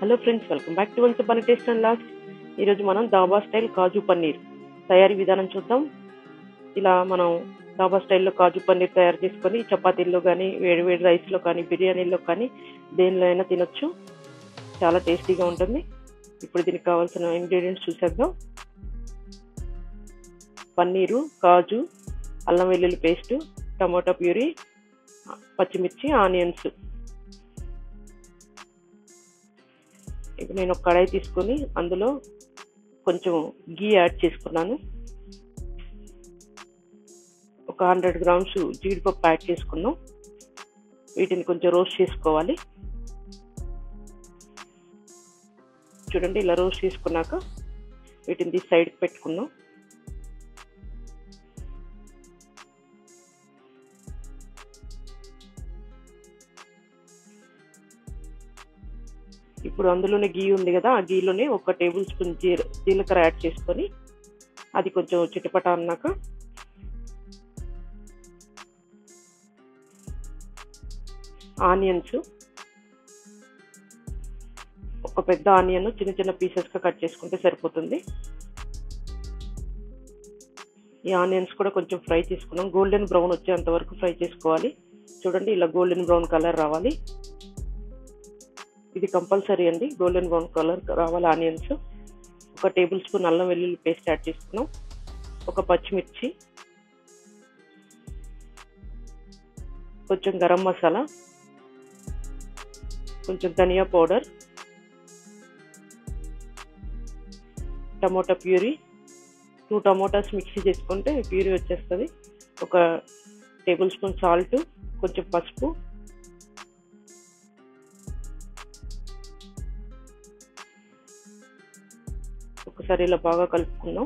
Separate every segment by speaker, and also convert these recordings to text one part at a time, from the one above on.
Speaker 1: hello friends welcome back to వన్స్ పని taste and last ఈరోజు మనం దాబా స్టైల్ కాజు పన్నీర్ తయారీ విధానం చూద్దాం ఇలా మనం దాబా స్టైల్లో కాజు పన్నీర్ తయారు చేసుకొని చపాతీల్లో కానీ వేడి వేడి రైస్లో కానీ బిర్యానీలో కానీ దేనిలో అయినా తినొచ్చు చాలా టేస్టీగా ఉంటుంది ఇప్పుడు దీనికి కావాల్సిన ఇంగ్రీడియంట్స్ చూసేద్దాం పన్నీరు కాజు అల్లం వెల్లుల్లి పేస్టు టమాటా ప్యూరీ పచ్చిమిర్చి ఆనియన్స్ ఇప్పుడు నేను ఒక కడాయి తీసుకొని అందులో కొంచెం గీ యాడ్ చేసుకున్నాను ఒక హండ్రెడ్ గ్రామ్స్ జీడిపప్పు యాడ్ చేసుకున్నాం వీటిని కొంచెం రోస్ట్ చేసుకోవాలి చూడండి ఇలా రోస్ట్ చేసుకున్నాక వీటిని తీసి సైడ్కి పెట్టుకున్నాం ఇప్పుడు అందులోనే గీ ఉంది కదా ఆ గీలోనే ఒక టేబుల్ స్పూన్ జీర జీలకర్ర యాడ్ చేసుకొని అది కొంచెం చిటపట అన్నాక ఆనియన్స్ ఒక పెద్ద ఆనియన్ చిన్న చిన్న పీసెస్గా కట్ చేసుకుంటే సరిపోతుంది ఈ ఆనియన్స్ కూడా కొంచెం ఫ్రై చేసుకున్నాం గోల్డెన్ బ్రౌన్ వచ్చేంత వరకు ఫ్రై చేసుకోవాలి చూడండి ఇలా గోల్డెన్ బ్రౌన్ కలర్ రావాలి ఇది కంపల్సరీ అండి గోల్డెన్ బ్రౌన్ కలర్ రావాలి ఆనియన్స్ ఒక టేబుల్ స్పూన్ అల్లం వెల్లుల్లి పేస్ట్ యాడ్ చేసుకున్నాం ఒక పచ్చిమిర్చి కొంచెం గరం మసాలా కొంచెం ధనియా powder tomato puree two tomatoes mixie చేసుకుంటే ప్యూరీ వచ్చేస్తుంది ఒక టేబుల్ స్పూన్ సాల్ట్ కొంచెం పసుపు ఒకసారి ఇలా బాగా కలుపుకుందాం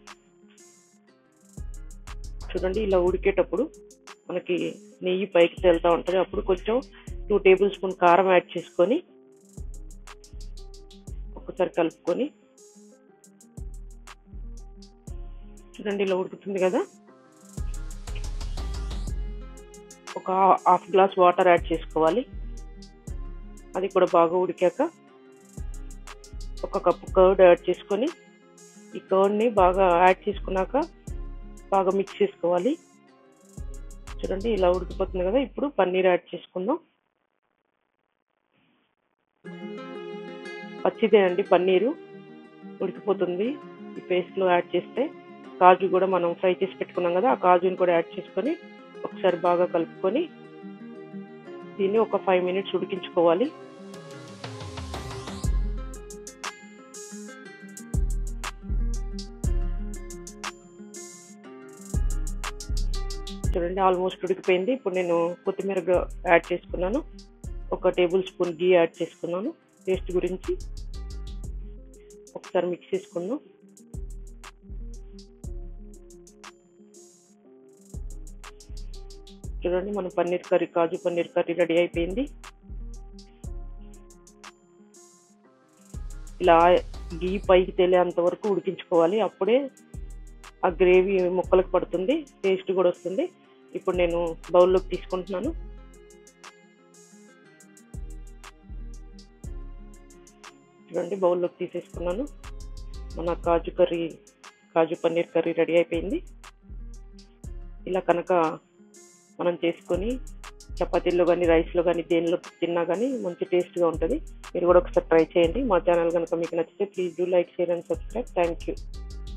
Speaker 1: చూడండి ఇలా ఉడికేటప్పుడు మనకి నెయ్యి పైకి తేలుతూ ఉంటుంది అప్పుడు కొంచెం టూ టేబుల్ స్పూన్ కారం యాడ్ చేసుకొని ఒకసారి కలుపుకొని చూడండి ఇలా ఉడుకుతుంది కదా ఒక హాఫ్ గ్లాస్ వాటర్ యాడ్ చేసుకోవాలి అది కూడా బాగా ఉడికాక ఒక కప్పు కర్డ్ యాడ్ చేసుకొని ఈ కర్డ్ని బాగా యాడ్ చేసుకున్నాక బాగా మిక్స్ చేసుకోవాలి చూడండి ఇలా ఉడికిపోతుంది కదా ఇప్పుడు పన్నీర్ యాడ్ చేసుకుందాం పచ్చిదే అండి పన్నీరు ఉడికిపోతుంది ఈ పేస్ట్లో యాడ్ చేస్తే కాజు కూడా మనం ఫ్రై చేసి పెట్టుకున్నాం కదా ఆ కాజుని కూడా యాడ్ చేసుకొని ఒకసారి బాగా కలుపుకొని దీన్ని ఒక ఫైవ్ మినిట్స్ ఉడికించుకోవాలి చూడండి ఆల్మోస్ట్ ఉడికిపోయింది ఇప్పుడు నేను కొత్తిమీర యాడ్ చేసుకున్నాను ఒక టేబుల్ స్పూన్ గీ యాడ్ చేసుకున్నాను టేస్ట్ గురించి ఒకసారి మిక్స్ చేసుకుందాం చూడండి మన పన్నీర్ కర్రీ కాజు పన్నీర్ కర్రీ రెడీ అయిపోయింది ఇలా గీ పైకి తేలేంత వరకు ఉడికించుకోవాలి అప్పుడే ఆ గ్రేవీ ముక్కలకు పడుతుంది టేస్ట్ కూడా వస్తుంది ఇప్పుడు నేను బౌల్లోకి తీసుకుంటున్నాను చూడండి బౌల్లోకి తీసేసుకున్నాను మన కాజు కర్రీ కాజు పన్నీర్ కర్రీ రెడీ అయిపోయింది ఇలా కనుక మనం చేసుకొని చపాతీల్లో కానీ రైస్లో కానీ దేనిలో తిన్నా కానీ మంచి టేస్ట్గా ఉంటుంది మీరు కూడా ఒకసారి ట్రై చేయండి మా ఛానల్ కనుక మీకు నచ్చితే please do like share and subscribe thank you